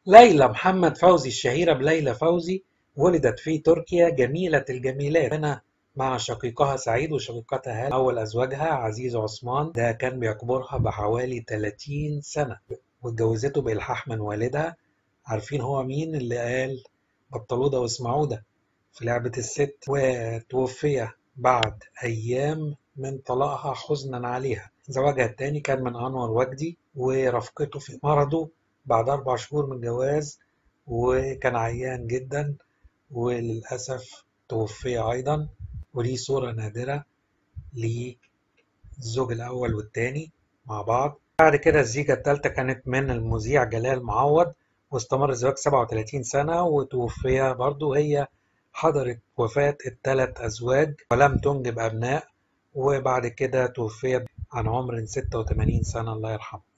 ليلى محمد فوزي الشهيرة بليلى فوزي ولدت في تركيا جميلة الجميلات هنا مع شقيقها سعيد وشقيقتها هالة أول أزواجها عزيز عثمان ده كان بيكبرها بحوالي 30 سنة واتجوزته بإلحاح من والدها عارفين هو مين اللي قال بطلوا ده واسمعوا ده في لعبة الست وتوفي بعد أيام من طلاقها حزنا عليها زواجها الثاني كان من أنور وجدي ورفقته في مرضه بعد أربع شهور من الجواز وكان عيان جدا وللأسف توفي أيضا ودي صورة نادرة للزوج الأول والثاني مع بعض بعد كده الزيجة الثالثة كانت من المذيع جلال معوض واستمر الزواج 37 سنة وتوفي برضو هي حضرت وفاة الثلاث أزواج ولم تنجب أبناء وبعد كده توفيت عن عمر 86 سنة الله يرحمه